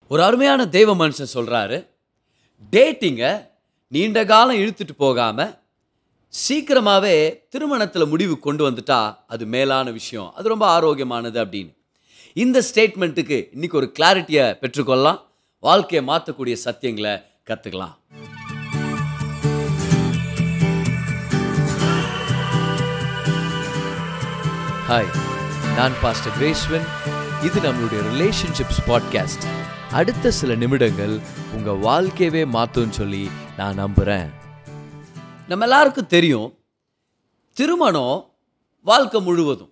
ஒரு அருமையான தெய்வ மனுஷன் சொல்கிறாரு டேட்டிங்கை நீண்ட காலம் இழுத்துட்டு போகாமல் சீக்கிரமாகவே திருமணத்தில் முடிவு கொண்டு வந்துட்டா அது மேலான விஷயம் அது ரொம்ப ஆரோக்கியமானது அப்படின்னு இந்த ஸ்டேட்மெண்ட்டுக்கு இன்னைக்கு ஒரு கிளாரிட்டியை பெற்றுக்கொள்ளலாம் வாழ்க்கையை மாற்றக்கூடிய சத்தியங்களை கற்றுக்கலாம் ஹாய் நான் பாஸ்டர் கிரேஸ்வன் இது நம்மளுடைய ரிலேஷன்ஷிப்ஸ் பாட்காஸ்ட் அடுத்த சில நிமிடங்கள் உங்கள் வாழ்க்கையவே மாற்றும்னு சொல்லி நான் நம்புகிறேன் நம்ம எல்லாருக்கும் தெரியும் திருமணம் வாழ்க்கை முழுவதும்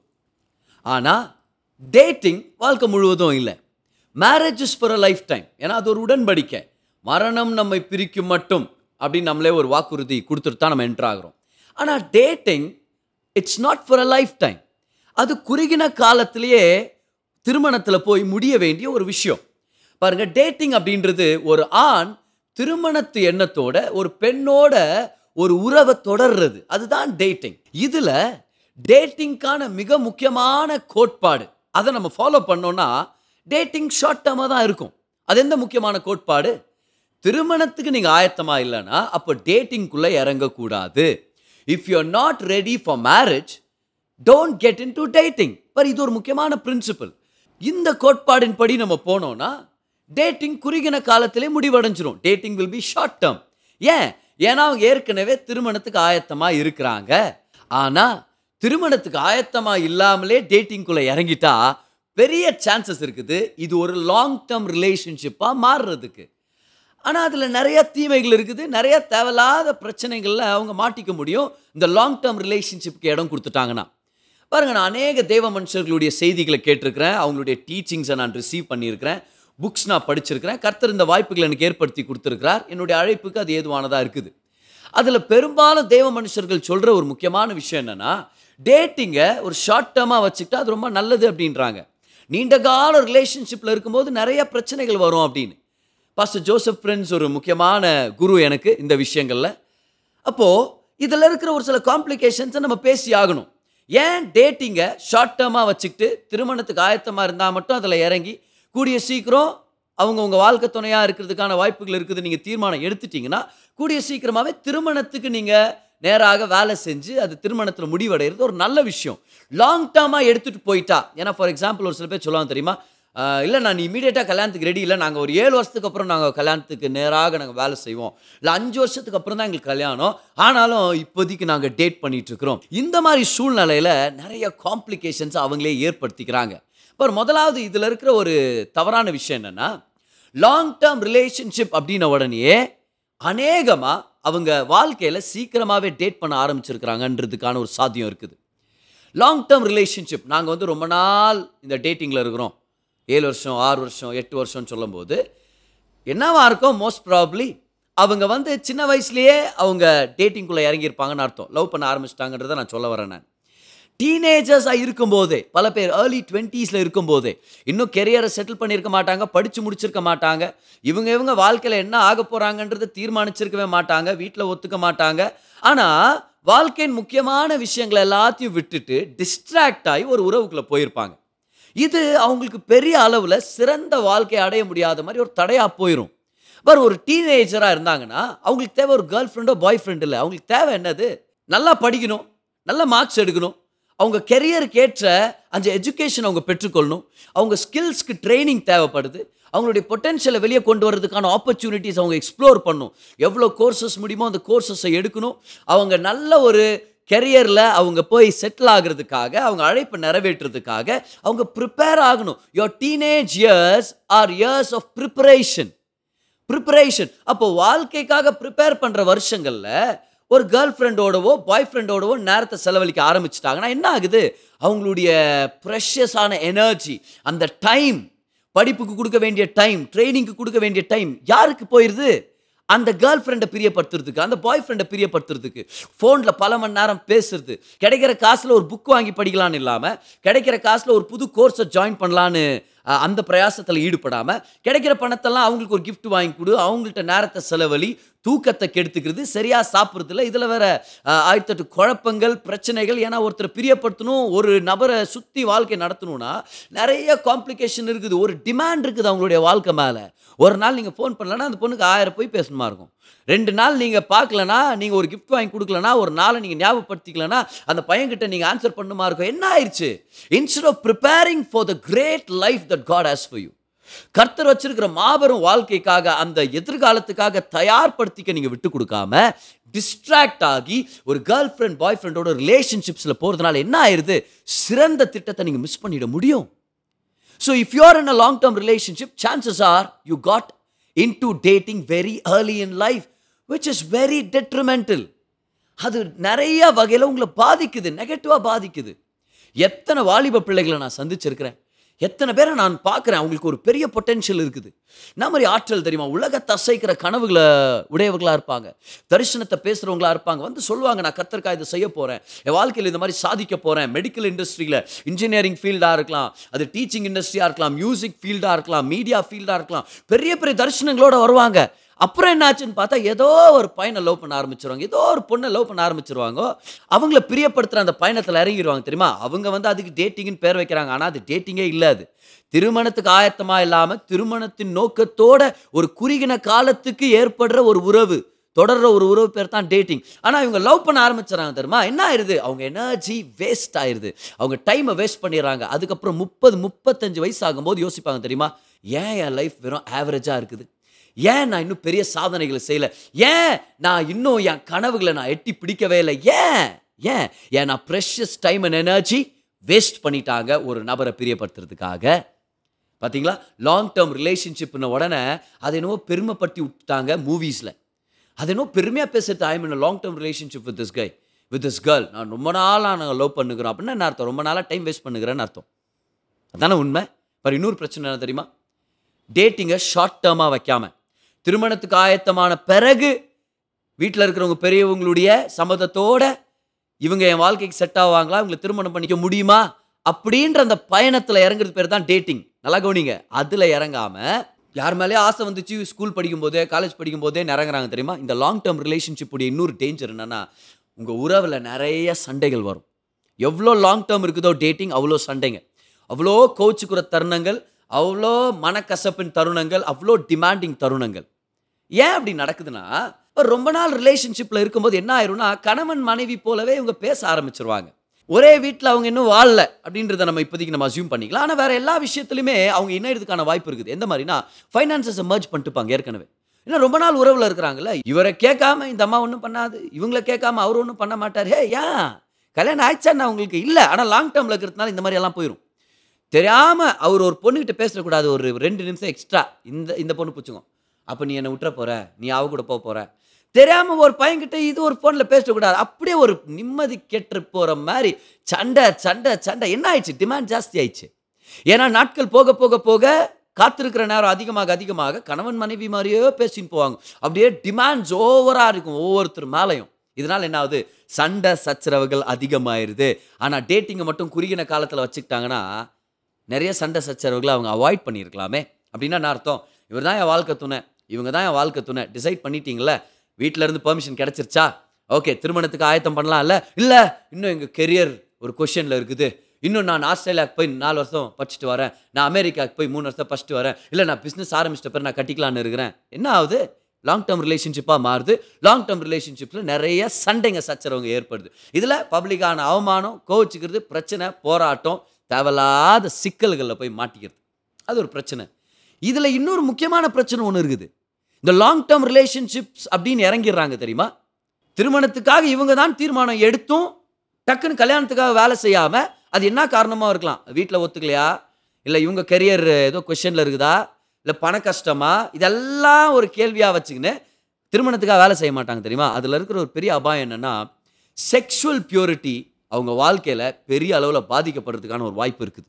ஆனால் டேட்டிங் வாழ்க்கை முழுவதும் இல்லை marriage is for a lifetime ஏன்னா அது ஒரு உடன்படிக்கை மரணம் நம்மை பிரிக்கும் மட்டும் அப்படின்னு நம்மளே ஒரு வாக்குறுதி கொடுத்துட்டு தான் நம்ம என்ட்ரு ஆகிறோம் ஆனால் dating it's not for a lifetime அது குறுகின காலத்திலேயே திருமணத்தில் போய் முடிய வேண்டிய ஒரு விஷயம் பாருங்க டேட்டிங் அப்படின்றது ஒரு ஆண் திருமணத்து எண்ணத்தோட ஒரு பெண்ணோட ஒரு உறவை தொடர்றது அதுதான் டேட்டிங் இதுல டேட்டிங்க்கான மிக முக்கியமான கோட்பாடு அதை நம்ம ஃபாலோ பண்ணோம்னா டேட்டிங் ஷார்ட் டேர்மாக தான் இருக்கும் அது எந்த முக்கியமான கோட்பாடு திருமணத்துக்கு நீங்கள் ஆயத்தமாக இல்லைன்னா அப்போ டேட்டிங்குள்ளே இறங்கக்கூடாது if you are not ready for marriage don't get into dating பர் இது ஒரு முக்கியமான பிரின்சிபல் இந்த கோட்பாடின் படி நம்ம போனோம்னா டேட்டிங் குறுகின காலத்திலே முடிவடைஞ்சிரும் dating will be short term ஏன் ஏன்னா அவங்க ஏற்கனவே திருமணத்துக்கு ஆயத்தமாக இருக்கிறாங்க ஆனால் திருமணத்துக்கு ஆயத்தமாக இல்லாமலே டேட்டிங்குள்ளே இறங்கிட்டா பெரிய சான்சஸ் இருக்குது இது ஒரு லாங் டேர்ம் ரிலேஷன்ஷிப்பாக மாறுறதுக்கு ஆனால் அதில் நிறைய தீமைகள் இருக்குது நிறைய தேவையில்லாத பிரச்சனைகளில் அவங்க மாட்டிக்க முடியும் இந்த லாங் டேர்ம் ரிலேஷன்ஷிப்க்கு இடம் கொடுத்துட்டாங்கன்னா பாருங்க நான் அநேக தேவ மனுஷர்களுடைய செய்திகளை கேட்டிருக்கிறேன் அவங்களுடைய டீச்சிங்ஸை நான் ரிசீவ் பண்ணியிருக்கிறேன் புக்ஸ் நான் படிச்சிருக்கிறேன் கர்த்தர் இந்த வாய்ப்புகளை எனக்கு ஏற்படுத்தி கொடுத்துருக்கிறார் என்னுடைய அழைப்புக்கு அது ஏதுவானதாக இருக்குது அதில் பெரும்பாலும் தேவ மனுஷர்கள் சொல்கிற ஒரு முக்கியமான விஷயம் என்னென்னா டேட்டிங்கை ஒரு ஷார்ட் டேர்மாக வச்சுக்கிட்டா அது ரொம்ப நல்லது அப்படின்றாங்க நீண்ட கால ரிலேஷன்ஷிப்பில் இருக்கும்போது நிறைய பிரச்சனைகள் வரும் அப்படின்னு பாஸ்டர் ஜோசப் ஃப்ரெண்ட்ஸ் ஒரு முக்கியமான குரு எனக்கு இந்த விஷயங்களில் அப்போது இதில் இருக்கிற ஒரு சில காம்ப்ளிகேஷன்ஸை நம்ம பேசி ஆகணும் ஏன் டேட்டிங்கை ஷார்ட் டேர்மாக வச்சுக்கிட்டு திருமணத்துக்கு ஆயத்தமாக இருந்தால் மட்டும் அதில் இறங்கி கூடிய சீக்கிரம் அவங்க உங்கள் வாழ்க்கை துணையாக இருக்கிறதுக்கான வாய்ப்புகள் இருக்குது நீங்கள் தீர்மானம் எடுத்துட்டீங்கன்னா கூடிய சீக்கிரமாகவே திருமணத்துக்கு நீங்கள் நேராக வேலை செஞ்சு அது திருமணத்தில் முடிவடைகிறது ஒரு நல்ல விஷயம் லாங் டேர்மாக எடுத்துகிட்டு போயிட்டா ஏன்னா ஃபார் எக்ஸாம்பிள் ஒரு சில பேர் சொல்லுவாங்க தெரியுமா ஆஹ் இல்லை நான் இமீடியட்டாக கல்யாணத்துக்கு ரெடி இல்லை நாங்கள் ஒரு ஏழு வருஷத்துக்கு அப்புறம் நாங்கள் கல்யாணத்துக்கு நேராக நாங்கள் வேலை செய்வோம் இல்லை அஞ்சு வருஷத்துக்கு அப்புறம் தான் எங்களுக்கு கல்யாணம் ஆனாலும் இப்போதைக்கு நாங்கள் டேட் பண்ணிட்டு இருக்கிறோம் இந்த மாதிரி சூழ்நிலையில் நிறைய காம்ப்ளிகேஷன்ஸ் அவங்களே ஏற்படுத்திக்கிறாங்க இப்போ முதலாவது இதில் இருக்கிற ஒரு தவறான விஷயம் என்னென்னா லாங் டேர்ம் ரிலேஷன்ஷிப் அப்படின்ன உடனேயே அநேகமாக அவங்க வாழ்க்கையில் சீக்கிரமாகவே டேட் பண்ண ஆரம்பிச்சிருக்கிறாங்கன்றதுக்கான ஒரு சாத்தியம் இருக்குது லாங் டேர்ம் ரிலேஷன்ஷிப் நாங்கள் வந்து ரொம்ப நாள் இந்த டேட்டிங்கில் இருக்கிறோம் ஏழு வருஷம் ஆறு வருஷம் எட்டு வருஷம்னு சொல்லும்போது என்னவா இருக்கும் மோஸ்ட் ப்ராப்ளி அவங்க வந்து சின்ன வயசுலேயே அவங்க டேட்டிங்குள்ளே இறங்கியிருப்பாங்கன்னு அர்த்தம் லவ் பண்ண ஆரம்பிச்சிட்டாங்கன்றதை நான் சொல்ல வரேன் நான் டீனேஜர்ஸாக இருக்கும்போதே பல பேர் ஏர்லி டுவெண்ட்டீஸில் இருக்கும்போதே இன்னும் கெரியரை செட்டில் பண்ணியிருக்க மாட்டாங்க படித்து முடிச்சிருக்க மாட்டாங்க இவங்க இவங்க வாழ்க்கையில் என்ன ஆக போகிறாங்கன்றதை தீர்மானிச்சிருக்கவே மாட்டாங்க வீட்டில் ஒத்துக்க மாட்டாங்க ஆனால் வாழ்க்கையின் முக்கியமான விஷயங்களை எல்லாத்தையும் விட்டுட்டு டிஸ்ட்ராக்ட் ஆகி ஒரு உறவுக்குள்ளே போயிருப்பாங்க இது அவங்களுக்கு பெரிய அளவில் சிறந்த வாழ்க்கையை அடைய முடியாத மாதிரி ஒரு தடையாக போயிடும் பாரு ஒரு டீனேஜராக இருந்தாங்கன்னா அவங்களுக்கு தேவை ஒரு கேர்ள் ஃப்ரெண்டோ பாய் ஃப்ரெண்ட் இல்லை அவங்களுக்கு தேவை என்னது நல்லா படிக்கணும் நல்ல மார்க்ஸ் எடுக்கணும் அவங்க கெரியருக்கு ஏற்ற அந்த எஜுகேஷன் அவங்க பெற்றுக்கொள்ளணும் அவங்க ஸ்கில்ஸ்க்கு ட்ரைனிங் தேவைப்படுது அவங்களுடைய பொட்டென்ஷியலை வெளியே கொண்டு வரதுக்கான ஆப்பர்ச்சுனிட்டிஸ் அவங்க எக்ஸ்ப்ளோர் பண்ணணும் எவ்வளோ கோர்சஸ் முடியுமோ அந்த கோர்சஸை எடுக்கணும் அவங்க நல்ல ஒரு கெரியரில் அவங்க போய் செட்டில் ஆகிறதுக்காக அவங்க அழைப்பை நிறைவேற்றுறதுக்காக அவங்க ப்ரிப்பேர் ஆகணும் your teenage years are years of preparation preparation அப்போ வாழ்க்கைக்காக ப்ரிப்பேர் பண்ணுற வருஷங்களில் ஒரு கேர்ள் ஃப்ரெண்டோடவோ பாய் ஃப்ரெண்டோடவோ நேரத்தை செலவழிக்க ஆரம்பிச்சிட்டாங்கன்னா என்ன ஆகுது அவங்களுடைய ப்ரெஷஸான எனர்ஜி அந்த டைம் படிப்புக்கு கொடுக்க வேண்டிய டைம் ட்ரைனிங்க்கு கொடுக்க வேண்டிய டைம் யாருக்கு போயிடுது அந்த கேர்ள் ஃப்ரெண்டை பிரியப்படுத்துறதுக்கு அந்த பாய் ஃப்ரெண்டை பிரியப்படுத்துறதுக்கு ஃபோனில் பல மணி நேரம் பேசுறது கிடைக்கிற காசில் ஒரு புக் வாங்கி படிக்கலான்னு இல்லாமல் கிடைக்கிற காசில் ஒரு புது கோர்ஸை ஜாயின் பண்ணலான்னு அஹ், அந்த பிரயாசத்தில் ஈடுபடாமல் கிடைக்கிற பணத்தெல்லாம் அவங்களுக்கு ஒரு gift வாங்கி கொடு அவங்கள்ட்ட நேரத்தை செலவழி தூக்கத்தை கெடுத்துக்கிறது சரியா சாப்பிட்றதில்ல இதில் வேற அஹ், ஆயிரத்தெட்டு குழப்பங்கள் பிரச்சனைகள் ஏன்னா ஒருத்தரை பிரியப்படுத்தணும் ஒரு நபரை சுற்றி வாழ்க்கை நடத்தணும்னா நிறைய காம்ப்ளிகேஷன் இருக்குது ஒரு டிமாண்ட் இருக்குது அவங்களுடைய வாழ்க்கை மேலே ஒரு நாள் நீங்கள் ஃபோன் பண்ணலன்னா அந்த பொண்ணுக்கு ஆயிரம் போய் பேசணுமா இருக்கும் ரெண்டு நாள் நீங்கள் பார்க்கலனா நீங்கள் ஒரு gift வாங்கி கொடுக்கலனா ஒரு நாளை நீங்கள் ஞாபகப்படுத்திக்கலனா அந்த பையன்கிட்ட நீங்கள் ஆன்சர் பண்ணுமா இருக்கும் என்ன ஆயிடுச்சு instead of preparing for the great life that God has for you கர்த்தர் வச்சிருக்கிற மாபெரும் வாழ்க்கைக்காக அந்த எதிர்காலத்துக்காக தயார்படுத்திக்க நீங்க விட்டு கொடுக்காம டிஸ்ட்ராக்ட் ஆகி ஒரு கேர்ள் ஃப்ரெண்ட் பாய் ஃப்ரெண்டோட ரிலேஷன்ஷிப்ஸில் போகிறதுனால என்ன ஆயிருது சிறந்த திட்டத்தை நீங்க மிஸ் பண்ணிட முடியும் so if you are in a long term relationship chances are you got into dating very early in life which is very detrimental அது நிறைய வகையில் உங்களை பாதிக்குது நெகட்டிவாக பாதிக்குது எத்தனை வாலிப பிள்ளைகளை நான் சந்திச்சிருக்கிறேன் எத்தனை பேரை நான் பார்க்குறேன் அவங்களுக்கு ஒரு பெரிய பொட்டென்ஷியல் இருக்குது என்ன மாதிரி ஆற்றல் தெரியுமா உலகத்தை அசைக்கிற கனவுகளை உடையவர்களாக இருப்பாங்க தரிசனத்தை பேசுகிறவங்களா இருப்பாங்க வந்து சொல்லுவாங்க நான் கத்தர்க்கா இதை செய்ய போகிறேன் என் வாழ்க்கையில் இந்த மாதிரி சாதிக்க போகிறேன் மெடிக்கல் இண்டஸ்ட்ரியில் இன்ஜினியரிங் ஃபீல்டாக இருக்கலாம் அது டீச்சிங் இண்டஸ்ட்ரியாக இருக்கலாம் மியூசிக் ஃபீல்டாக இருக்கலாம் மீடியா ஃபீல்டாக இருக்கலாம் பெரிய பெரிய தரிசனங்களோட வருவாங்க அப்புறம் என்னாச்சுன்னு பார்த்தா ஏதோ ஒரு பையனை லவ் பண்ண ஆரம்பிச்சிருவாங்க ஏதோ ஒரு பொண்ணை லவ் பண்ண ஆரம்பிச்சிருவாங்க அவங்கள பிரியப்படுத்துகிற அந்த பயணத்தில் இறங்கிடுவாங்க தெரியுமா அவங்க வந்து அதுக்கு டேட்டிங்னு பேர் வைக்கிறாங்க ஆனால் அது டேட்டிங்கே இல்லை அது திருமணத்துக்கு ஆயத்தமாக இல்லாமல் திருமணத்தின் நோக்கத்தோட ஒரு குறுகின காலத்துக்கு ஏற்படுற ஒரு உறவு தொடர்ற ஒரு உறவு பேர் தான் டேட்டிங் ஆனால் இவங்க லவ் பண்ண ஆரம்பிச்சிடறாங்க தெரியுமா என்ன ஆயிருது அவங்க எனர்ஜி வேஸ்ட் ஆயிருது அவங்க டைமை வேஸ்ட் பண்ணிடுறாங்க அதுக்கப்புறம் முப்பது முப்பத்தஞ்சு வயசு ஆகும்போது யோசிப்பாங்க தெரியுமா ஏன் என் லைஃப் வெறும் ஆவரேஜாக இருக்குது ஏன் நான் இன்னும் பெரிய சாதனைகளை செய்யல ஏன் நான் இன்னும் என் கனவுகளை நான் எட்டி பிடிக்கவே இல்லை ஏன் ஏன் ஏன் நான் precious time and energy waste பண்ணிட்டாங்க ஒரு நபரை பிரியப்படுத்துறதுக்காக பாத்தீங்களா லாங் டேர்ம் ரிலேஷன்ஷிப்னு உடனே அதை என்னவோ பெருமைப்படுத்தி விட்டுட்டாங்க மூவிஸில் அது என்னவோ பெருமையாக பேசுறது I mean long term relationship with this guy with this girl நான் ரொம்ப நாளாக நாங்கள் லவ் பண்ணுகிறோம் அப்படின்னா என்ன அர்த்தம் ரொம்ப நாளாக டைம் வேஸ்ட் பண்ணுகிறேன்னு அர்த்தம் அதானே உண்மை பாரு இன்னொரு பிரச்சனை என்ன தெரியுமா டேட்டிங்கை ஷார்ட் டேர்மாக வைக்காம திருமணத்துக்கு ஆயத்தமான பிறகு வீட்டில் இருக்கிறவங்க பெரியவங்களுடைய சம்மதத்தோட இவங்க என் வாழ்க்கைக்கு செட் ஆவாங்களா இவங்களை திருமணம் பண்ணிக்க முடியுமா அப்படின்ற அந்த பயணத்தில் இறங்குறது பேர் தான் டேட்டிங் நல்லா கவனிங்க அதில் இறங்காம யார் மேலேயே ஆசை வந்துச்சு ஸ்கூல் படிக்கும் போதே காலேஜ் படிக்கும் போதே இறங்குறாங்க தெரியுமா இந்த லாங் டேர்ம் ரிலேஷன்ஷிப் உடைய இன்னொரு டேஞ்சர் என்னன்னா உங்கள் உறவில் நிறைய சண்டைகள் வரும் எவ்வளோ லாங் டேர்ம் இருக்குதோ டேட்டிங் அவ்வளோ சண்டைங்க அவ்வளோ கோச்சுக்குற தருணங்கள் அவ்வளோ மனக்கசப்பின் தருணங்கள் அவ்வளோ டிமாண்டிங் தருணங்கள் ஏன் அப்படி நடக்குதுன்னா ஒரு ரொம்ப நாள் ரிலேஷன்ஷிப்பில் இருக்கும்போது என்ன ஆயிரும்னா கணவன் மனைவி போலவே இவங்க பேச ஆரம்பிச்சிருவாங்க ஒரே வீட்டில் அவங்க இன்னும் வாழல அப்படின்றத நம்ம இப்போதைக்கு நம்ம அசியூம் பண்ணிக்கலாம் ஆனால் வேற எல்லா விஷயத்துலையுமே அவங்க இணையறதுக்கான வாய்ப்பு இருக்குது எந்த மாதிரினா ஃபைனான்சஸை மர்ஜ் பண்ணிட்டுப்பாங்க ஏற்கனவே ஏன்னா ரொம்ப நாள் உறவில் இருக்கிறாங்கல்ல இவரை கேட்காம இந்த அம்மா ஒன்றும் பண்ணாது இவங்கள கேட்காம அவர் ஒன்றும் பண்ண மாட்டார் ஹே ஏன் கல்யாணம் ஆயிடுச்சான்னு அவங்களுக்கு இல்லை ஆனால் லாங் டேர்மில் இருக்கிறதுனால இந்த மாதிரி எல்லாம் போயிடும் தெரியாமல் அவர் ஒரு பொண்ணுகிட்ட பேசக்கூடாது ஒரு ரெண்டு நிமிஷம் எக்ஸ்ட்ரா இந்த இந்த பொண்ணு பிடிச்சிக்கும் அப்போ நீ என்னை விட்டுற போற நீ அவ கூட போக போற தெரியாமல் ஒரு பையன்கிட்ட இது ஒரு ஃபோனில் பேசக்கூடாது அப்படியே ஒரு நிம்மதி கெட்டு போகிற மாதிரி சண்டை சண்டை சண்டை என்ன ஆயிடுச்சு டிமாண்ட் ஜாஸ்தி ஆயிடுச்சு ஏன்னா நாட்கள் போக போக போக காத்திருக்கிற நேரம் அதிகமாக அதிகமாக கணவன் மனைவி மாதிரியே பேசின்னு போவாங்க அப்படியே டிமாண்ட்ஸ் ஓவராக இருக்கும் ஒவ்வொருத்தர் மேலேயும் இதனால் என்ன ஆகுது சண்டை சச்சரவுகள் அதிகமாயிருது ஆனால் டேட்டிங்கை மட்டும் குறுகின காலத்தில் வச்சுக்கிட்டாங்கன்னா நிறைய சண்டை சச்சரவுகளை அவங்க அவாய்ட் பண்ணியிருக்கலாமே அப்படின்னா என்ன அர்த்தம் இவர் தான் என் வாழ்க்கை துணை இவங்க தான் என் வாழ்க்கை துணை டிசைட் பண்ணிட்டீங்களே வீட்டில இருந்து பெர்மிஷன் கிடைச்சிருச்சா ஓகே திருமணத்துக்கு ஆயத்தம் பண்ணலாம்ல இல்லை இன்னும் எங்கள் கெரியர் ஒரு கொஷனில் இருக்குது இன்னும் நான் ஆஸ்திரேலியாவுக்கு போய் நாலு வருஷம் படிச்சுட்டு வரேன் நான் அமெரிக்காவுக்கு போய் மூணு வருஷம் படிச்சுட்டு வரேன் இல்லை நான் பிஸ்னஸ் ஆரம்பிச்சிட்ட பிறகு நான் கட்டிக்கலான்னு இருக்கிறேன் என்ன ஆகுது லாங் டேர்ம் ரிலேஷன்ஷிப்பாக மாறுது லாங் டேர்ம் ரிலேஷன்ஷிப்பில் நிறைய சண்டைங்க சச்சரவங்க ஏற்படுது இதில் பப்ளிக்கான அவமானம் கோவிச்சுக்கிறது பிரச்சனை போராட்டம் தேவையில்லாத சிக்கல்களில் போய் மாட்டிக்கிறது அது ஒரு பிரச்சனை இதில் இன்னொரு முக்கியமான பிரச்சனை ஒன்று இருக்குது இந்த லாங் டேர்ம் ரிலேஷன்ஷிப்ஸ் அப்படின்னு இறங்கிடுறாங்க தெரியுமா திருமணத்துக்காக இவங்க தான் தீர்மானம் எடுத்தும் டக்குன்னு கல்யாணத்துக்காக வேலை செய்யாமல் அது என்ன காரணமாக இருக்கலாம் வீட்டில் ஒத்துக்கலையா இல்லை இவங்க கெரியர் ஏதோ கொஷனில் இருக்குதா இல்லை பண கஷ்டமா இதெல்லாம் ஒரு கேள்வியாக வச்சுக்கின்னு திருமணத்துக்காக வேலை செய்ய மாட்டாங்க தெரியுமா அதில் இருக்கிற ஒரு பெரிய அபாயம் என்னென்னா செக்ஷுவல் பியூரிட்டி அவங்க வாழ்க்கையில் பெரிய அளவில் பாதிக்கப்படுறதுக்கான ஒரு வாய்ப்பு இருக்குது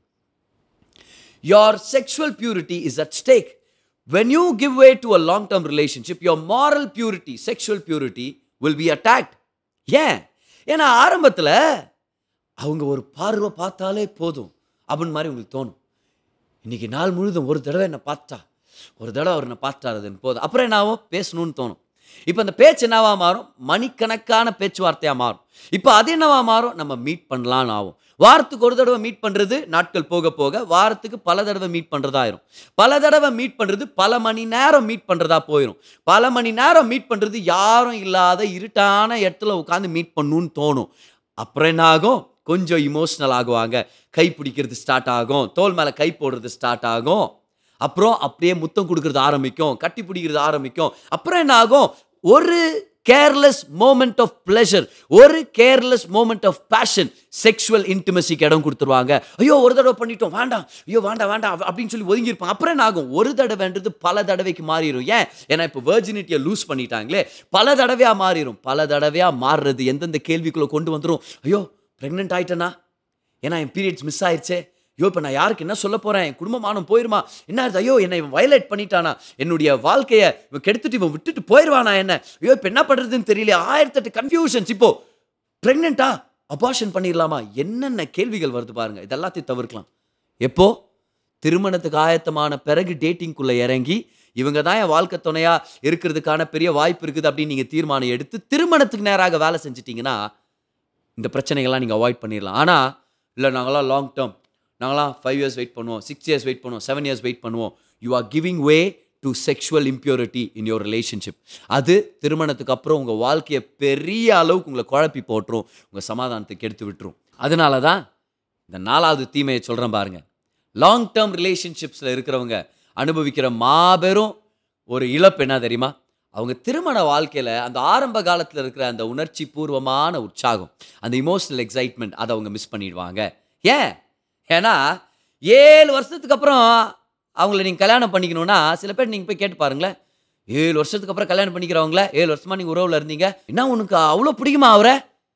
your sexual purity is at stake. When you give way to a long term relationship, your moral purity, sexual purity, will be attacked. ஏன் ஏன்னா ஆரம்பத்தில் அவங்க ஒரு பார்வை பார்த்தாலே போதும் அப்படின்னு மாதிரி உங்களுக்கு தோணும் இன்னைக்கு நாள் முழுதும் ஒரு தடவை என்னை பார்த்தா ஒரு தடவை அவர் என்னை பார்த்தாருன்னு போதும் அப்புறம் என்ன ஆகும் பேசணும்னு தோணும் இப்போ அந்த பேச்சு என்னவா மாறும் மணிக்கணக்கான பேச்சுவார்த்தையாக மாறும் இப்போ அது என்னவா மாறும் நம்ம மீட் பண்ணலான்னு ஆகும் வாரத்துக்கு ஒரு தடவை மீட் பண்ணுறது நாட்கள் போக போக வாரத்துக்கு பல தடவை மீட் பண்ணுறதாயிரும் பல தடவை மீட் பண்ணுறது பல மணி நேரம் மீட் பண்ணுறதா போயிடும் பல மணி நேரம் மீட் பண்ணுறது யாரும் இல்லாத இருட்டான இடத்துல உட்காந்து மீட் பண்ணணும்னு தோணும் அப்புறம் என்ன ஆகும் கொஞ்சம் இமோஷ்னல் ஆகுவாங்க கை பிடிக்கிறது ஸ்டார்ட் ஆகும் தோல் மேலே கை போடுறது ஸ்டார்ட் ஆகும் அப்புறம் அப்படியே முத்தம் கொடுக்கறது ஆரம்பிக்கும் கட்டி பிடிக்கிறது ஆரம்பிக்கும் அப்புறம் என்ன ஆகும் ஒரு கேர்லெஸ் மோமெண்ட் ஆஃப் pleasure ஒரு careless moment of passion sexual இன்டிமசிக்கு இடம் கொடுத்துருவாங்க ஐயோ ஒரு தடவை பண்ணிட்டோம் வேண்டாம் ஐயோ வேண்டாம் வேண்டாம் அப்ப- அப்படின்னு சொல்லி ஒதுங்கியிருப்பாங்க அப்புறம் என்ன ஆகும் ஒரு தடவைன்றது பல தடவைக்கு மாறிடும் ஏன் ஏன்னா இப்போ வெர்ஜினிட்டியை லூஸ் பண்ணிட்டாங்களே பல தடவையா மாறிடும் பல தடவையா மாறுறது எந்தெந்த கேள்விக்குள்ள கொண்டு வந்துரும் ஐயோ ப்ரெக்னென்ட் ஆயிட்டேனா ஏன்னா என் பீரியட்ஸ் மிஸ் ஆயிடுச்சே ஐயோ இப்போ நான் யாருக்கு என்ன சொல்ல போகிறேன் என் குடும்பமானம் போயிருமா என்ன ஆகுது ஐயோ என்னை இவன் வயலேட் பண்ணிட்டானா என்னுடைய வாழ்க்கையை இவன் கெடுத்துட்டு இவன் விட்டுட்டு போயிடுவானா என்ன ஐயோ இப்போ என்ன பண்ணுறதுன்னு தெரியல ஆயிரத்தெட்டு கன்ஃபியூஷன்ஸ் இப்போ ப்ரெக்னெண்ட்டா அபார்ஷன் பண்ணிடலாமா என்னென்ன கேள்விகள் வருது பாருங்க இதெல்லாத்தையும் தவிர்க்கலாம் எப்போ திருமணத்துக்கு ஆயத்தமான பிறகு டேட்டிங்குள்ளே இறங்கி இவங்க தான் என் வாழ்க்கை துணையா இருக்கிறதுக்கான பெரிய வாய்ப்பு இருக்குது அப்படின்னு நீங்கள் தீர்மானம் எடுத்து திருமணத்துக்கு நேராக வேலை செஞ்சிட்டிங்கன்னா இந்த பிரச்சனைகள்லாம் நீங்கள் அவாய்ட் பண்ணிடலாம் ஆனால் இல்லை நாங்களாம் லாங் டேர்ம் நாங்களாம் ஃபைவ் இயர்ஸ் வெயிட் பண்ணுவோம் சிக்ஸ் இயர்ஸ் வெயிட் பண்ணுவோம் செவன் இயர்ஸ் வெயிட் பண்ணுவோம் you are giving way to sexual impurity in your relationship அது திருமணத்துக்கு அப்புறம் உங்கள் வாழ்க்கையை பெரிய அளவுக்கு உங்களை குழப்பி போட்டுரும் உங்கள் சமாதானத்துக்கு எடுத்து விட்டுரும் அதனால தான் இந்த நாலாவது தீமையை சொல்கிறேன் பாருங்க லாங் டேர்ம் ரிலேஷன்ஷிப்ஸில் இருக்கிறவங்க அனுபவிக்கிற மாபெரும் ஒரு இழப்பு என்ன தெரியுமா அவங்க திருமண வாழ்க்கையில் அந்த ஆரம்ப காலத்தில் இருக்கிற அந்த உணர்ச்சி பூர்வமான உற்சாகம் அந்த இமோஷனல் எக்ஸைட்மெண்ட் அதை அவங்க மிஸ் பண்ணிடுவாங்க ஏன் ஏன்னா ஏழு வருஷத்துக்கு அப்புறம் அவங்கள நீங்கள் கல்யாணம் பண்ணிக்கணும்னா சில பேர் நீங்கள் போய் கேட்டு பாருங்களேன் ஏழு வருஷத்துக்கு அப்புறம் கல்யாணம் பண்ணிக்கிறவங்கள ஏழு வருஷமா நீங்கள் உறவில் இருந்தீங்க என்ன உனக்கு அவ்வளோ பிடிக்குமா அவரை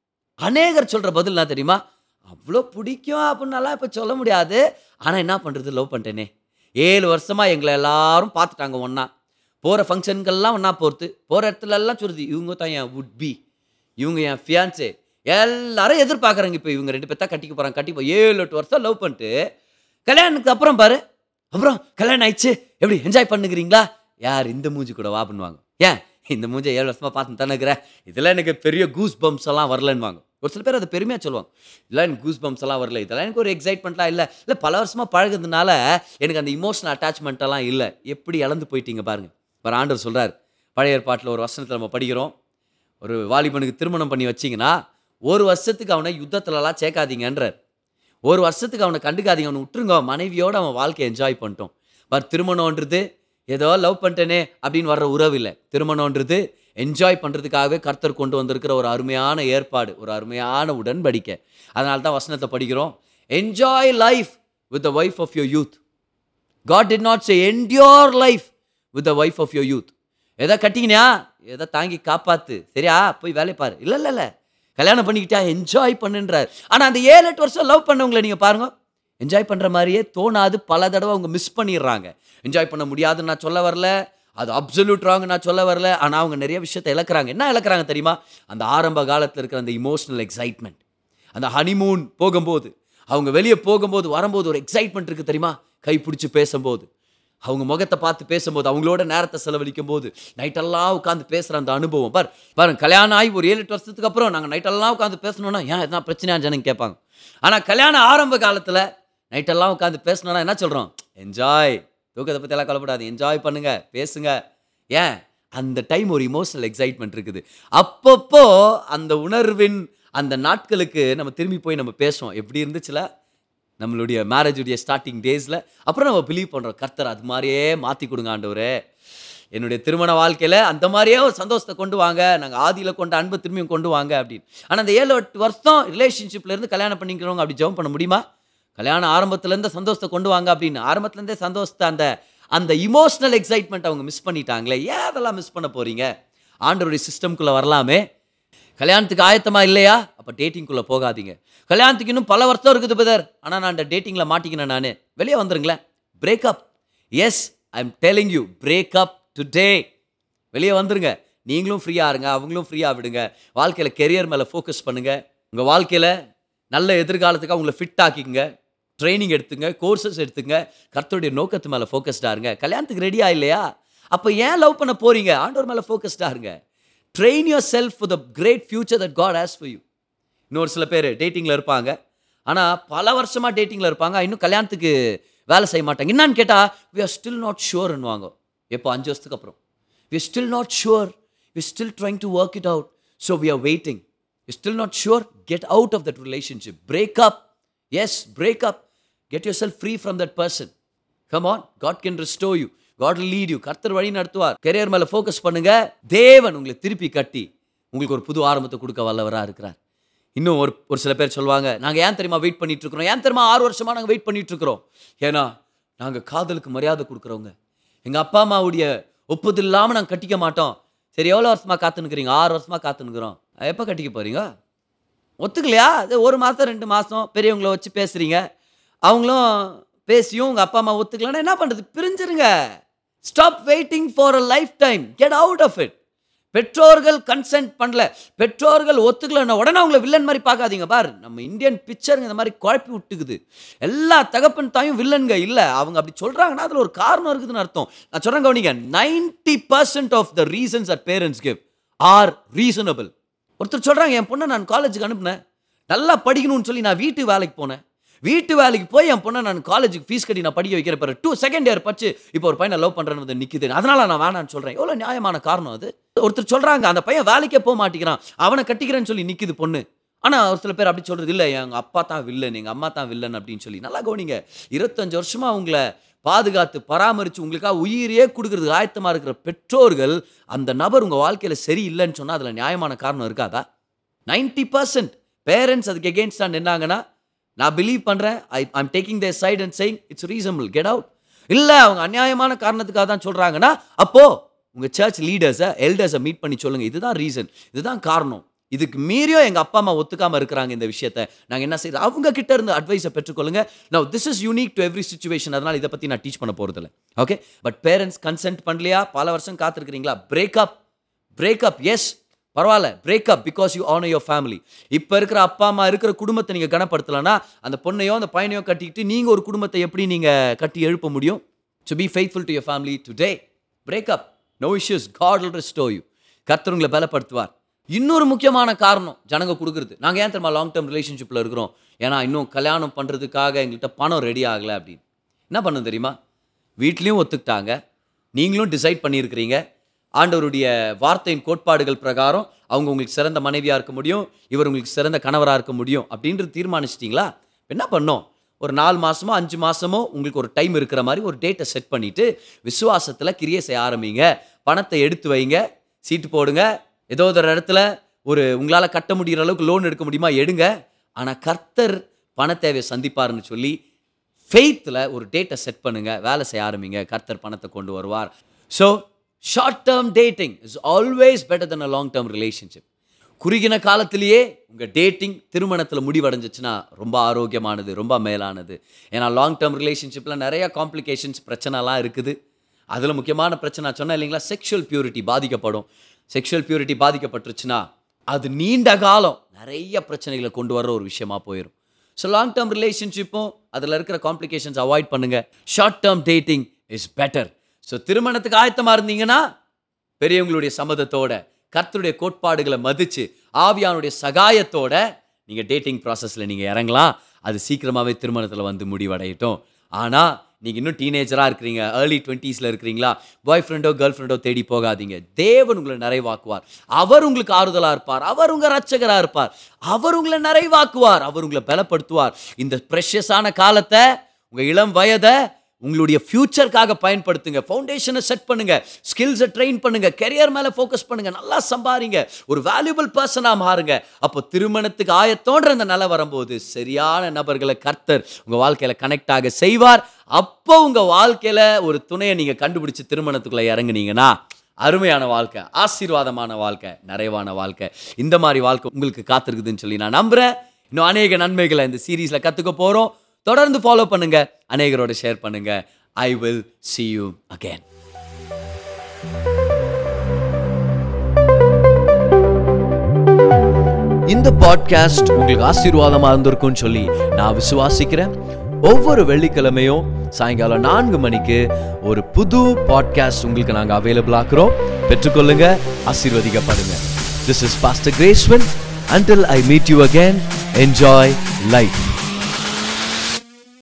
அநேகர் சொல்கிற பதில் என்ன தெரியுமா அவ்வளோ பிடிக்கும் அப்படின்னாலாம் இப்போ சொல்ல முடியாது ஆனால் என்ன பண்ணுறது லவ் பண்ணிட்டேனே ஏழு வருஷமாக எங்களை எல்லாரும் பார்த்துட்டாங்க ஒன்றா போகிற ஃபங்க்ஷனுக்கெல்லாம் ஒன்றா போகிறது போகிற இடத்துல எல்லாம் சொல்லுது இவங்க தான் என் would be இவங்க என் ஃபியான்ஸே எல்லாரும் எதிர்பார்க்குறாங்க இப்போ இவங்க ரெண்டு பேர்த்தா கட்டிக்க போகிறாங்க கட்டி போ ஏழு எட்டு வருஷம் லவ் பண்ணிட்டு கல்யாணத்துக்கு அப்புறம் பாரு அப்புறம் கல்யாணம் ஆயிடுச்சு எப்படி என்ஜாய் பண்ணுகிறீங்களா யார் இந்த மூஞ்சி கூட வா பண்ணுவாங்க ஏன் இந்த மூஞ்சை ஏழு வருஷமா பார்த்து தானே இருக்கிறேன் இதெல்லாம் எனக்கு பெரிய கூஸ் பம்ப்ஸ் எல்லாம் வரலன்னுவாங்க ஒரு சில பேர் அதை பெருமையாக சொல்லுவாங்க இதெல்லாம் எனக்கு கூஸ் பம்ப்ஸ் எல்லாம் வரல இதெல்லாம் எனக்கு ஒரு எக்ஸைட்மெண்ட்லாம் இல்லை இல்லை பல வருஷமா பழகுறதுனால எனக்கு அந்த இமோஷனல் அட்டாச்மெண்ட் எல்லாம் இல்லை எப்படி இழந்து போயிட்டீங்க பாருங்க ஒரு ஆண்டவர் சொல்றார் பழைய ஏற்பாட்டில் ஒரு வசனத்தில் நம்ம படிக்கிறோம் ஒரு வாலிபனுக்கு திருமணம் பண்ணி வச்சீங்கன்னா ஒரு வருஷத்துக்கு அவனை யுத்தத்துலலாம் சேர்க்காதீங்கன்றார் ஒரு வருஷத்துக்கு அவனை கண்டுக்காதீங்க அவனை விட்டுருங்க மனைவியோட அவன் வாழ்க்கையை என்ஜாய் பண்ணிட்டோம் பட் திருமணம்ன்றது ஏதோ லவ் பண்ணிட்டேனே அப்படின்னு வர்ற உறவு இல்லை திருமணம்ன்றது என்ஜாய் பண்ணுறதுக்காகவே கர்த்தர் கொண்டு வந்திருக்கிற ஒரு அருமையான ஏற்பாடு ஒரு அருமையான உடன்படிக்கை அதனால தான் வசனத்தை படிக்கிறோம் enjoy life with the wife of your youth God did not say endure life with the wife of your youth எதை கட்டிக்கினியா எதை தாங்கி காப்பாத்து சரியா போய் வேலையை பாரு இல்லை இல்லை இல்லை கல்யாணம் பண்ணிக்கிட்டா என்ஜாய் பண்ணுன்றார் ஆனால் அந்த ஏழு எட்டு வருஷம் லவ் பண்ணவங்களை நீங்கள் பாருங்க என்ஜாய் பண்ணுற மாதிரியே தோணாது பல தடவை அவங்க மிஸ் பண்ணிடுறாங்க என்ஜாய் பண்ண முடியாதுன்னு நான் சொல்ல வரல அது அப்சல்யூட் ராங் நான் சொல்ல வரல ஆனால் அவங்க நிறைய விஷயத்தை இழக்கிறாங்க என்ன இழக்கிறாங்க தெரியுமா அந்த ஆரம்ப காலத்தில் இருக்கிற அந்த இமோஷனல் எக்ஸைட்மெண்ட் அந்த ஹனிமூன் போகும்போது அவங்க வெளியே போகும்போது வரும்போது ஒரு எக்ஸைட்மெண்ட் இருக்குது தெரியுமா கை பிடிச்சி பேசும்போது அவங்க முகத்தை பார்த்து பேசும்போது அவங்களோட நேரத்தை செலவழிக்கும் போது நைட்டெல்லாம் உட்காந்து பேசுகிற அந்த அனுபவம் பார் பாருங்க கல்யாணம் ஆகி ஒரு ஏழு எட்டு வருஷத்துக்கு அப்புறம் நாங்கள் நைட்டெல்லாம் உட்காந்து பேசணும்னா ஏன் எதனா பிரச்சனையா ஜனங்க கேட்பாங்க ஆனால் கல்யாணம் ஆரம்ப காலத்தில் நைட்டெல்லாம் உட்காந்து பேசணும்னா என்ன சொல்கிறோம் என்ஜாய் தூக்கத்தை பற்றி எல்லாம் கவலைப்படாது என்ஜாய் பண்ணுங்க பேசுங்க ஏன் அந்த டைம் ஒரு இமோஷனல் எக்ஸைட்மெண்ட் இருக்குது அப்பப்போ அந்த உணர்வின் அந்த நாட்களுக்கு நம்ம திரும்பி போய் நம்ம பேசுவோம் எப்படி இருந்துச்சுல நம்மளுடைய மேரேஜுடைய ஸ்டார்டிங் டேஸில் அப்புறம் நம்ம பிலீவ் பண்ணுறோம் கர்த்தர் அது மாதிரியே மாற்றி கொடுங்க ஆண்டவரே என்னுடைய திருமண வாழ்க்கையில் அந்த மாதிரியே ஒரு சந்தோஷத்தை கொண்டு வாங்க நாங்கள் ஆதியில் கொண்ட அன்பை திரும்பியும் கொண்டு வாங்க அப்படின்னு ஆனால் அந்த ஏழு எட்டு வருஷம் ரிலேஷன்ஷிப்ல இருந்து கல்யாணம் பண்ணிக்கிறவங்க அப்படி ஜெபம் பண்ண முடியுமா கல்யாணம் ஆரம்பத்துலேருந்து சந்தோஷத்தை கொண்டு வாங்க அப்படின்னு ஆரம்பத்துலேருந்தே சந்தோஷத்தை அந்த அந்த இமோஷனல் எக்ஸைட்மெண்ட் அவங்க மிஸ் பண்ணிட்டாங்களே ஏன் அதெல்லாம் மிஸ் பண்ண போறீங்க ஆண்டவருடைய சிஸ்டம்குள்ளே வரலாமே கல்யாணத்துக்கு ஆயத்தமா இல்லையா அப்போ டேட்டிங்குள்ளே போகாதீங்க கல்யாணத்துக்கு இன்னும் பல வருஷம் இருக்குது பிரதர் ஆனால் நான் அந்த டேட்டிங்கில் மாட்டிக்கினேன் நான் வெளியே வந்துருங்களேன் breakup yes I am telling you breakup today வெளியே வந்துருங்க நீங்களும் ஃப்ரீயாக இருங்க அவங்களும் ஃப்ரீயாக விடுங்க வாழ்க்கையில் கெரியர் மேலே ஃபோக்கஸ் பண்ணுங்க உங்கள் வாழ்க்கையில் நல்ல எதிர்காலத்துக்கு அவங்கள ஃபிட் ஆக்கிக்கங்க ட்ரைனிங் எடுத்துங்க கோர்சஸ் எடுத்துங்க கர்த்தருடைய நோக்கத்து மேலே ஃபோக்கஸ்டாக இருங்க கல்யாணத்துக்கு ரெடியா இல்லையா அப்போ ஏன் லவ் பண்ண போறீங்க ஆண்டவர் மேலே ஃபோக்கஸ்டாக இருங்க train yourself for the great future that God has for you இன்னொரு சில பேர் டேட்டிங்கில் இருப்பாங்க ஆனால் பல வருஷமாக டேட்டிங்கில் இருப்பாங்க இன்னும் கல்யாணத்துக்கு வேலை செய்ய மாட்டாங்க என்னன்னு கேட்டால் வி ஆர் ஸ்டில் நாட் ஷுவர்னுவாங்க எப்போ அஞ்சு வருஷத்துக்கு அப்புறம் we are still not sure we still trying to work it out so we are waiting we still not sure get out of that relationship break up yes break up get yourself free from that person come on God can restore you God lead you கர்த்தர் வழி நடத்துவார் career மேலே focus பண்ணுங்க தேவன் உங்களை திருப்பி கட்டி உங்களுக்கு ஒரு புது ஆரம்பத்தை கொடுக்க வல்லவராக இருக்கிறார் இன்னும் ஒரு ஒரு சில பேர் சொல்லுவாங்க நாங்கள் ஏன் தெரியுமா வெயிட் பண்ணிட்டு இருக்கிறோம் ஏன் தெரியுமா ஆறு வருஷமா நாங்கள் வெயிட் பண்ணிட்டு இருக்கிறோம் ஏன்னா நாங்கள் காதலுக்கு மரியாதை கொடுக்குறவங்க எங்கள் அப்பா அம்மாவுடைய ஒப்புதல் இல்லாமல் நாங்கள் கட்டிக்க மாட்டோம் சரி எவ்வளோ வருஷமா காத்துனுக்குறீங்க ஆறு வருஷமா காத்துனுக்குறோம் எப்போ கட்டிக்க போறீங்க ஒத்துக்கலையா அது ஒரு மாதம் ரெண்டு மாதம் பெரியவங்கள வச்சு பேசுகிறீங்க அவங்களும் பேசியும் உங்கள் அப்பா அம்மா ஒத்துக்கலன்னா என்ன பண்ணுறது பிரிஞ்சிருங்க stop waiting for a lifetime get out of it பெற்றோர்கள் கன்சென்ட் பண்ணல பெற்றோர்கள் ஒத்துக்கலன்னா உடனே அவங்கள வில்லன் மாதிரி பார்க்காதீங்க பார் நம்ம இந்தியன் பிக்சருங்க இந்த மாதிரி குழப்பி விட்டுக்குது எல்லா தகப்பன் தாயும் வில்லன்க இல்லை அவங்க அப்படி சொல்கிறாங்கன்னா அதில் ஒரு காரணம் இருக்குதுன்னு அர்த்தம் நான் சொல்கிறேன் கவனிங்க ninety percent of the reasons at parents give are reasonable ஒருத்தர் சொல்கிறாங்க என் பொண்ணை நான் காலேஜுக்கு அனுப்புனேன் நல்லா படிக்கணும்னு சொல்லி நான் வீட்டு வேலைக்கு போனேன் வீட்டு வேலைக்கு போய் என் பொண்ணை நான் காலேஜுக்கு ஃபீஸ் கட்டி நான் படிக்க வைக்கிற பிறகு டூ செகண்ட் இயர் படிச்சு இப்போ ஒரு பையனை லவ் பண்ணுறேன்னு வந்து நிற்கிது அதனால நான் வேணான்னு சொல்கிறேன் எவ்வளோ நியாயமான காரணம் அது ஒருத்தர் சொல்கிறாங்க அந்த பையன் வேலைக்கே போக மாட்டேங்கிறான் அவனை கட்டிக்கிறேன்னு சொல்லி நிற்கிது பொண்ணு ஆனால் ஒரு சில பேர் அப்படி சொல்கிறது இல்லை எங்கள் அப்பா தான் வில்லன் எங்கள் அம்மா தான் வில்லன் அப்படின்னு சொல்லி நல்லா கவனிங்க இருபத்தஞ்சு வருஷமாக உங்களை பாதுகாத்து பராமரித்து உங்களுக்காக உயிரையே கொடுக்கறதுக்கு ஆயத்தமாக இருக்கிற பெற்றோர்கள் அந்த நபர் உங்கள் வாழ்க்கையில் சரியில்லைன்னு சொன்னால் அதில் நியாயமான காரணம் இருக்காதா நைன்டி பர்சன்ட் பேரண்ட்ஸ் அதுக்கு எகெயின்ஸ்டாக நின்னாங்கன்னா நான் பிலீவ் பண்ணுறேன் I I'm taking their side and saying it's reasonable get out இல்லை அவங்க அநியாயமான காரணத்துக்காக தான் சொல்கிறாங்கன்னா அப்போது உங்கள் சர்ச் லீடர்ஸை எல்டர்ஸை மீட் பண்ணி சொல்லுங்கள் இதுதான் ரீசன் இதுதான் காரணம் இதுக்கு மீறியும் எங்கள் அப்பா அம்மா ஒத்துக்காமல் இருக்கிறாங்க இந்த விஷயத்தை நாங்கள் என்ன செய்யறது அவங்க கிட்ட இருந்து அட்வைஸை பெற்றுக்கொள்ளுங்க now this is unique to every situation அதனால் இதை பற்றி நான் டீச் பண்ண போகிறதில்ல ஓகே பட் பேரண்ட்ஸ் கன்சென்ட் பண்ணலையா பல வருஷம் காத்திருக்கிறீங்களா பிரேக்கப் பிரேக்கப் எஸ் பரவாயில்ல breakup because you honour your family இப்போ இருக்கிற அப்பா அம்மா இருக்கிற குடும்பத்தை நீங்கள் கனப்படுத்தலைன்னா அந்த பொண்ணையோ அந்த பையனையோ கட்டிக்கிட்டு நீங்கள் ஒரு குடும்பத்தை எப்படி நீங்கள் கட்டி எழுப்ப முடியும் to be faithful to your family today breakup no issues God will restore you கர்த்தர் உங்களை பலப்படுத்துவார் இன்னொரு முக்கியமான காரணம் ஜனங்க கொடுக்குறது நாங்கள் ஏன் தெரியுமா லாங் டேர்ம் ரிலேஷன்ஷிப்பில் இருக்கிறோம் ஏன்னா இன்னும் கல்யாணம் பண்ணுறதுக்காக எங்கள்கிட்ட பணம் ரெடி ஆகலை அப்படின்னு என்ன பண்ணணும் தெரியுமா வீட்லேயும் ஒத்துக்கிட்டாங்க நீங்களும் டிசைட் பண்ணியிருக்கிறீங்க ஆண்டவருடைய வார்த்தையின் கோட்பாடுகள் பிரகாரம் அவங்க உங்களுக்கு சிறந்த மனைவியாக இருக்க முடியும் இவர் உங்களுக்கு சிறந்த கணவராக இருக்க முடியும் அப்படின்றது தீர்மானிச்சிட்டிங்களா என்ன பண்ணோம் ஒரு நாலு மாசமோ அஞ்சு மாசமோ உங்களுக்கு ஒரு டைம் இருக்கிற மாதிரி ஒரு டேட்டை செட் பண்ணிட்டு விசுவாசத்தில் கிரியை செய்ய ஆரம்பிங்க பணத்தை எடுத்து வைங்க சீட்டு போடுங்க ஏதோ ஒரு இடத்துல ஒரு உங்களால் கட்ட முடிகிற அளவுக்கு லோன் எடுக்க முடியுமா எடுங்க ஆனால் கர்த்தர் பண தேவையை சந்திப்பாருன்னு சொல்லி ஃபெய்த்தில் ஒரு டேட்டை செட் பண்ணுங்க வேலை செய்ய ஆரம்பிங்க கர்த்தர் பணத்தை கொண்டு வருவார் so short term dating is always better than a long term relationship குறுகின காலத்திலேயே உங்கள் டேட்டிங் திருமணத்தில் முடிவடைஞ்சிச்சுன்னா ரொம்ப ஆரோக்கியமானது ரொம்ப மேலானது ஏன்னா லாங் டேர்ம் ரிலேஷன்ஷிப்பில் நிறைய காம்ப்ளிகேஷன்ஸ் பிரச்சனைலாம் இருக்குது அதில் முக்கியமான பிரச்சனை நான் சொன்னேன் இல்லைங்களா செக்ஷுவல் பியூரிட்டி பாதிக்கப்படும் செக்ஷுவல் பியூரிட்டி பாதிக்கப்பட்டுருச்சுன்னா அது நீண்ட காலம் நிறைய பிரச்சனைகளை கொண்டு வர்ற ஒரு விஷயமா போயிடும் ஸோ லாங் டேர்ம் ரிலேஷன்ஷிப்பும் அதில் இருக்கிற காம்ப்ளிகேஷன்ஸ் அவாய்ட் பண்ணுங்க short term dating is better so திருமணத்துக்கு ஆயத்தமாக இருந்தீங்கன்னா பெரியவங்களுடைய சம்மதத்தோட கர்த்தருடைய கோட்பாடுகளை மதிச்சு ஆவியானுடைய சகாயத்தோட நீங்கள் டேட்டிங் ப்ராசஸில் நீங்கள் இறங்கலாம் அது சீக்கிரமாகவே திருமணத்தில் வந்து முடிவடையட்டும் ஆனால் நீங்கள் இன்னும் டீனேஜராக இருக்கிறீங்க ஏர்லி டுவெண்ட்டீஸில் இருக்கிறீங்களா பாய் ஃப்ரெண்டோ கேர்ள் ஃப்ரெண்டோ தேடி போகாதீங்க தேவன் உங்களை நிறைவாக்குவார் அவர் உங்களுக்கு ஆறுதலாக இருப்பார் அவர் உங்கள் ரட்சகராக இருப்பார் அவர் உங்களை நிறைவாக்குவார் அவர் உங்களை பலப்படுத்துவார் இந்த ப்ரெஷஸான காலத்தை உங்கள் இளம் வயதை உங்களுடைய ஃபியூச்சருக்காக பயன்படுத்துங்க ஃபவுண்டேஷனை செட் பண்ணுங்க ஸ்கில்ஸை ட்ரெயின் பண்ணுங்க கெரியர் மேலே ஃபோக்கஸ் பண்ணுங்க நல்லா சம்பாரிங்க ஒரு வேல்யூபிள் பர்சனாக மாறுங்க அப்போ திருமணத்துக்கு ஆயத்தோன்ற அந்த நிலை வரும்போது சரியான நபர்களை கர்த்தர் உங்கள் வாழ்க்கையில் கனெக்ட் ஆக செய்வார் அப்போ உங்கள் வாழ்க்கையில் ஒரு துணையை நீங்கள் கண்டுபிடிச்சு திருமணத்துக்குள்ளே இறங்குனீங்கன்னா அருமையான வாழ்க்கை ஆசீர்வாதமான வாழ்க்கை நிறைவான வாழ்க்கை இந்த மாதிரி வாழ்க்கை உங்களுக்கு காத்திருக்குதுன்னு சொல்லி நான் நம்புகிறேன் இன்னும் அநேக நன்மைகளை இந்த சீரீஸில் கற்றுக்க போகிறோம் தொடர்ந்து ஃபாலோ பண்ணுங்க அநேகரோட ஷேர் பண்ணுங்க I will see you again இந்த பாட்காஸ்ட் உங்களுக்கு ஆசீர்வாதமா இருந்திருக்கும்னு சொல்லி நான் விசுவாசிக்கிறேன் ஒவ்வொரு வெள்ளிக்கிழமையும் சாயங்காலம் நான்கு மணிக்கு ஒரு புது பாட்காஸ்ட் உங்களுக்கு நாங்கள் அவைலபிள் ஆக்குறோம் பெற்றுக்கொள்ளுங்க ஆசீர்வதிக்கப்படுங்க திஸ் இஸ் பாஸ்டர் கிரேஸ்வன் until I meet you again, enjoy life.